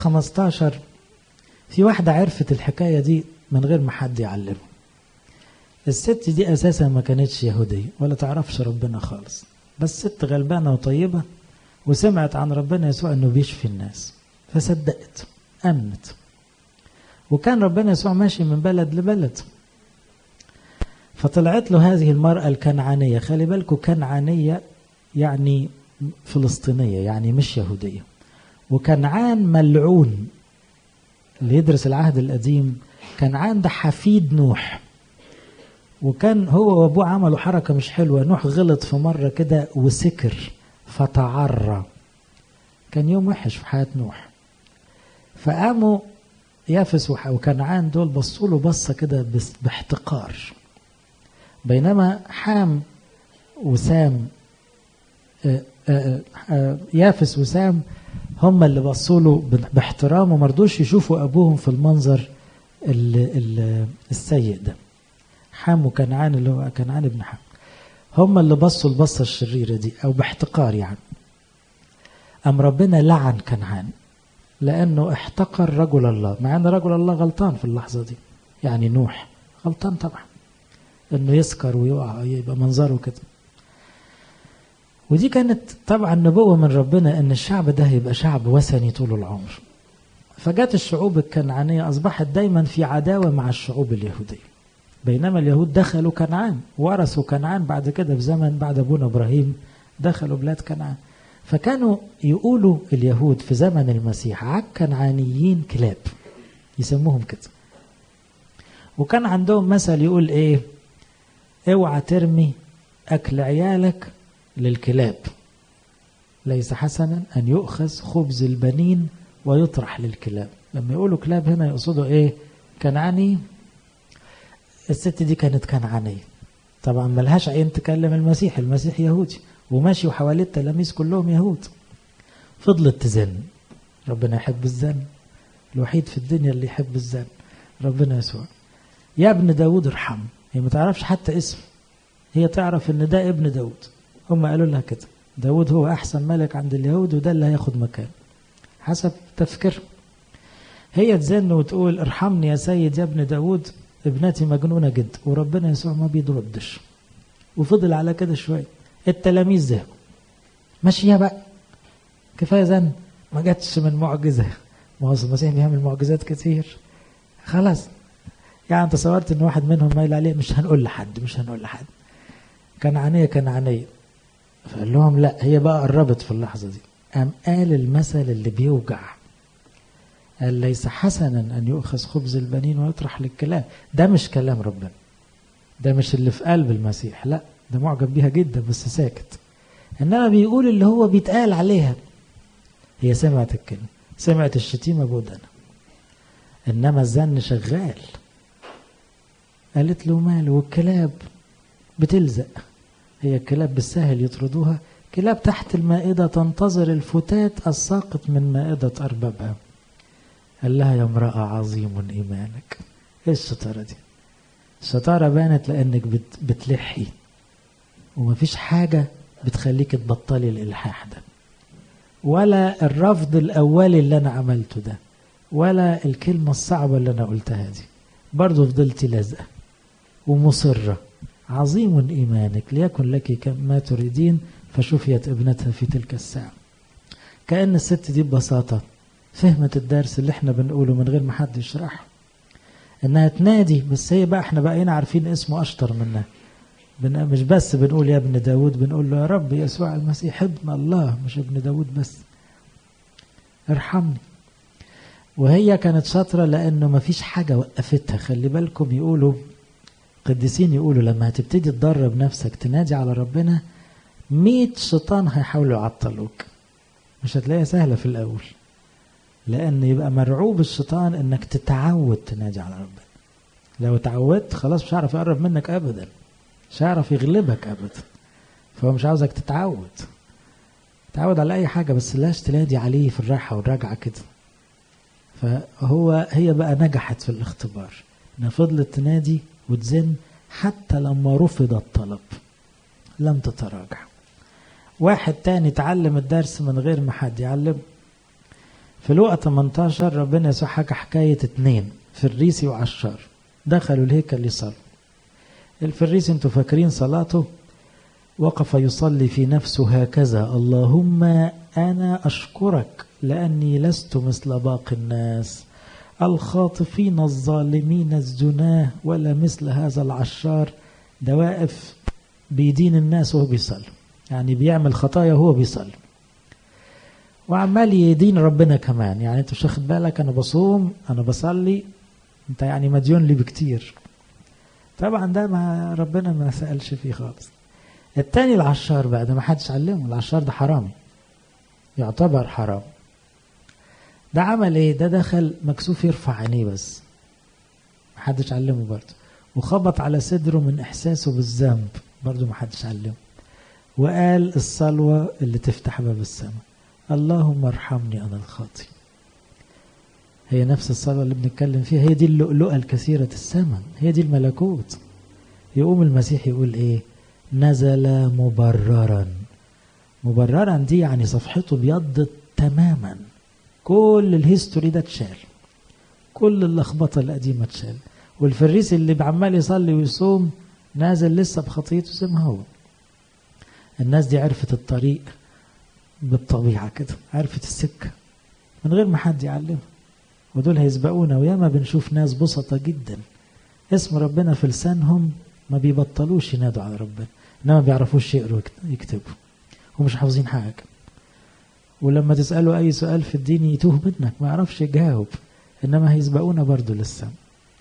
15 في واحدة عرفت الحكاية دي من غير ما حد يعلمها الست دي أساسا ما كانتش يهودية ولا تعرفش ربنا خالص بس ست غلبانة وطيبة وسمعت عن ربنا يسوع أنه بيشفي الناس فصدقت أمنت وكان ربنا يسوع ماشي من بلد لبلد فطلعت له هذه المرأة الكنعانية خلي بالكم كنعانية يعني فلسطينية يعني مش يهودية وكنعان ملعون اللي يدرس العهد القديم كنعان ده حفيد نوح وكان هو وابوه عملوا حركة مش حلوة نوح غلط في مرة كده وسكر فتعرى كان يوم وحش في حياة نوح فقاموا يافس وكنعان دول بصوا له بصة كده باحتقار بينما حام وسام يافس وسام هم اللي بصوا له باحترام وما رضوش يشوفوا ابوهم في المنظر ال ال السيء ده حام وكنعان اللي هو كنعان ابن حام هم اللي بصوا البصه الشريره دي او باحتقار يعني ام ربنا لعن كنعان لانه احتقر رجل الله مع ان رجل الله غلطان في اللحظه دي يعني نوح غلطان طبعا انه يسكر ويقع يبقى منظره كده ودي كانت طبعا نبوة من ربنا ان الشعب ده يبقى شعب وثني طول العمر فجت الشعوب الكنعانية أصبحت دايما في عداوة مع الشعوب اليهودية بينما اليهود دخلوا كنعان ورثوا كنعان بعد كده في زمن بعد أبونا إبراهيم دخلوا بلاد كنعان فكانوا يقولوا اليهود في زمن المسيح على الكنعانيين كلاب يسموهم كده وكان عندهم مثل يقول ايه اوعى ترمي اكل عيالك للكلاب ليس حسنا ان يؤخذ خبز البنين ويطرح للكلاب لما يقولوا كلاب هنا يقصدوا ايه كنعاني الست دي كانت كنعانية طبعا ملهاش عين تكلم المسيح المسيح يهودي وماشي وحواليه التلاميذ كلهم يهود فضلت تزن ربنا يحب الزن الوحيد في الدنيا اللي يحب الزن ربنا يسوع يا ابن داود ارحم هي ما تعرفش حتى اسم هي تعرف ان ده ابن داود هم قالوا لها كده داود هو احسن ملك عند اليهود وده اللي هياخد مكان حسب تفكير هي تزن وتقول ارحمني يا سيد يا ابن داود ابنتي مجنونة جدا وربنا يسوع ما بيضردش وفضل على كده شوية التلاميذ زهقوا ماشية بقى كفاية زن ما جاتش من معجزة ما هو المسيح بيعمل معجزات كتير خلاص يعني تصورت ان واحد منهم مايل عليه مش هنقول لحد مش هنقول لحد كنعانية كنعانية فقال لهم لا هي بقى قربت في اللحظة دي قام قال المثل اللي بيوجع قال ليس حسنا أن يؤخذ خبز البنين ويطرح للكلاب ده مش كلام ربنا ده مش اللي في قلب المسيح لا ده معجب بيها جدا بس ساكت إنما بيقول اللي هو بيتقال عليها هي سمعت الكلمة سمعت الشتيمة بودنا إنما الزن شغال قالت له ماله والكلاب بتلزق هي الكلاب بالسهل يطردوها كلاب تحت المائدة تنتظر الفتات الساقط من مائدة أربابها قال لها يا امرأة عظيم إيمانك إيه الشطارة دي الشطارة بانت لأنك بت بتلحي ومفيش حاجة بتخليك تبطلي الإلحاح ده ولا الرفض الأولي اللي أنا عملته ده ولا الكلمة الصعبة اللي أنا قلتها دي برضو فضلتي لازقة ومصرة عظيم إيمانك ليكن لك كما تريدين فشفيت ابنتها في تلك الساعة كأن الست دي ببساطة فهمت الدرس اللي احنا بنقوله من غير ما حد يشرحه انها تنادي بس هي بقى احنا بقينا عارفين اسمه اشطر منها بن مش بس بنقول يا ابن داود بنقول له يا رب يسوع المسيح ابن الله مش ابن داود بس ارحمني وهي كانت شاطرة لأنه ما فيش حاجة وقفتها خلي بالكم يقولوا قديسين يقولوا لما هتبتدي تدرب نفسك تنادي على ربنا مية شيطان هيحاولوا يعطلوك مش هتلاقيها سهلة في الأول لأن يبقى مرعوب الشيطان إنك تتعود تنادي على ربنا لو تعودت خلاص مش هيعرف يقرب منك أبدا مش هيعرف يغلبك أبدا فهو مش عاوزك تتعود تعود على أي حاجة بس لاش تنادي عليه في الراحة والرجعة كده فهو هي بقى نجحت في الاختبار انها فضلت تنادي وتزن حتى لما رفض الطلب لم تتراجع واحد تاني تعلم الدرس من غير ما حد يعلم في لوقا 18 ربنا يسوع حكى حكاية اتنين فريسي وعشار دخلوا الهيكل يصلوا الفريسي انتوا فاكرين صلاته وقف يصلي في نفسه هكذا اللهم أنا أشكرك لأني لست مثل باقي الناس الخاطفين الظالمين الزناه ولا مثل هذا العشار ده واقف بيدين الناس وهو بيصلي يعني بيعمل خطايا وهو بيصلي وعمال يدين ربنا كمان يعني انت مش واخد بالك انا بصوم انا بصلي انت يعني مديون لي بكتير طبعا ده ما ربنا ما سألش فيه خالص التاني العشار بقى ده ما حدش علمه العشار ده حرامي يعتبر حرام ده عمل ايه ده دخل مكسوف يرفع عينيه بس ما حدش علمه برضه وخبط على صدره من احساسه بالذنب برضه ما حدش علمه وقال الصلوة اللي تفتح باب السماء اللهم ارحمني انا الخاطئ هي نفس الصلاة اللي بنتكلم فيها هي دي اللؤلؤة الكثيرة الثمن هي دي الملكوت يقوم المسيح يقول ايه نزل مبررا مبررا دي يعني صفحته بيضت تماما كل الهيستوري ده اتشال كل اللخبطة القديمة اتشال والفريسي اللي عمال يصلي ويصوم نازل لسه بخطيته زي ما هو الناس دي عرفت الطريق بالطبيعة كده عرفت السكة من غير ما حد يعلمها ودول هيسبقونا وياما بنشوف ناس بسطة جدا اسم ربنا في لسانهم ما بيبطلوش ينادوا على ربنا انما ما بيعرفوش يقروا يكتبوا ومش حافظين حاجة ولما تسأله أي سؤال في الدين يتوه منك ما يعرفش يجاوب إنما هيسبقونا برضو لسه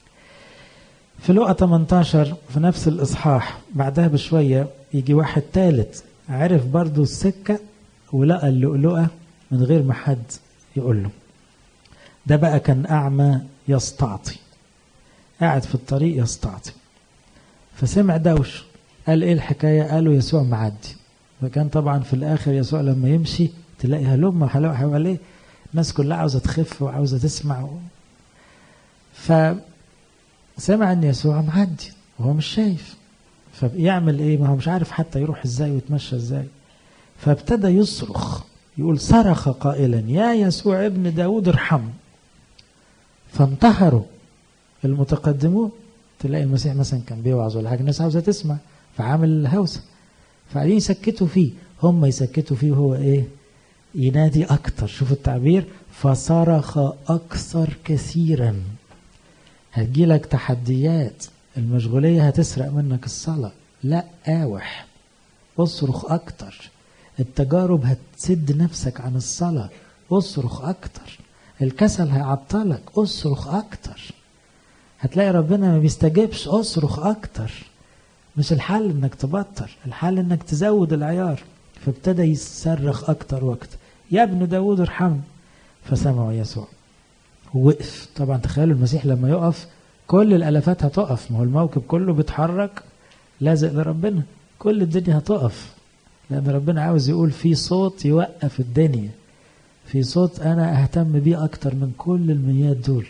في لقى 18 في نفس الإصحاح بعدها بشوية يجي واحد ثالث عرف برضو السكة ولقى اللؤلؤة من غير ما حد يقول له ده بقى كان أعمى يستعطي قاعد في الطريق يستعطي فسمع دوش قال ايه الحكاية قالوا يسوع معدي فكان طبعا في الآخر يسوع لما يمشي تلاقي هلم حلاوة حواليه الناس كلها عاوزة تخف وعاوزة تسمع فسمع ان يسوع معدي وهو مش شايف فيعمل ايه ما هو مش عارف حتى يروح ازاي ويتمشى ازاي فابتدى يصرخ يقول صرخ قائلا يا يسوع ابن داود ارحمه فانتهروا المتقدمون تلاقي المسيح مثلا كان بيوعظ ولا حاجه الناس عاوزه تسمع فعامل الهوسه فقاعدين يسكتوا فيه هم يسكتوا فيه وهو ايه ينادي اكتر شوفوا التعبير فصرخ اكثر كثيرا هتجيلك تحديات المشغوليه هتسرق منك الصلاه لا قاوح اصرخ اكتر التجارب هتسد نفسك عن الصلاه اصرخ اكتر الكسل هيعطلك اصرخ اكتر هتلاقي ربنا ما بيستجيبش اصرخ اكتر مش الحل انك تبطل الحل انك تزود العيار فابتدى يصرخ اكتر واكتر يا ابن داود ارحمني فسمعوا يسوع وقف طبعا تخيلوا المسيح لما يقف كل الالافات هتقف ما هو الموكب كله بيتحرك لازق لربنا كل الدنيا هتقف لان ربنا عاوز يقول في صوت يوقف الدنيا في صوت انا اهتم بيه اكتر من كل الميات دول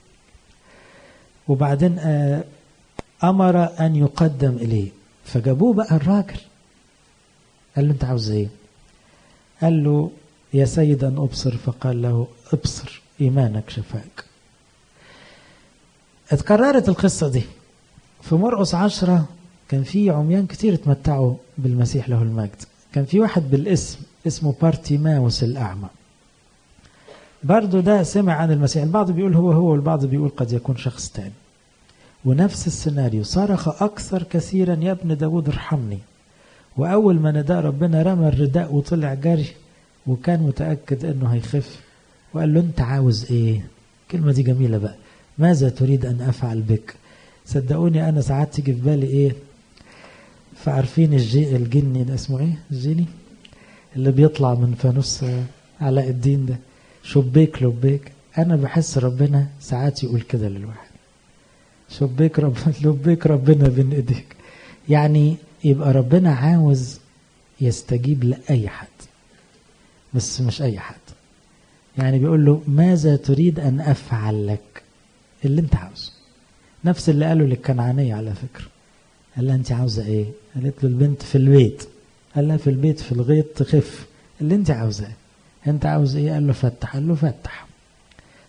وبعدين امر ان يقدم اليه فجابوه بقى الراجل قال له انت عاوز ايه قال له يا سيد ان ابصر فقال له ابصر ايمانك شفاك اتكررت القصة دي في مرقس عشرة كان في عميان كتير اتمتعوا بالمسيح له المجد كان في واحد بالاسم اسمه بارتيماوس الأعمى برضو ده سمع عن المسيح البعض بيقول هو هو والبعض بيقول قد يكون شخص تاني ونفس السيناريو صرخ أكثر كثيرا يا ابن داود ارحمني وأول ما نداء ربنا رمى الرداء وطلع جري وكان متأكد أنه هيخف وقال له أنت عاوز إيه الكلمة دي جميلة بقى ماذا تريد أن أفعل بك صدقوني أنا ساعات تيجي في بالي إيه فعارفين الجي الجني ده اسمه إيه الجيني اللي بيطلع من فانوس علاء الدين ده شبيك لبيك أنا بحس ربنا ساعات يقول كده للواحد شبيك ربنا لبيك ربنا بين إيديك يعني يبقى ربنا عاوز يستجيب لأي حد بس مش أي حد يعني بيقول له ماذا تريد أن أفعل لك اللي أنت عاوزه نفس اللي قاله للكنعانية على فكرة قال لها أنت عاوزة إيه قالت له البنت في البيت قال لها في البيت في الغيط تخف اللي أنت عاوزاه أنت عاوز إيه قال له فتح قال له فتح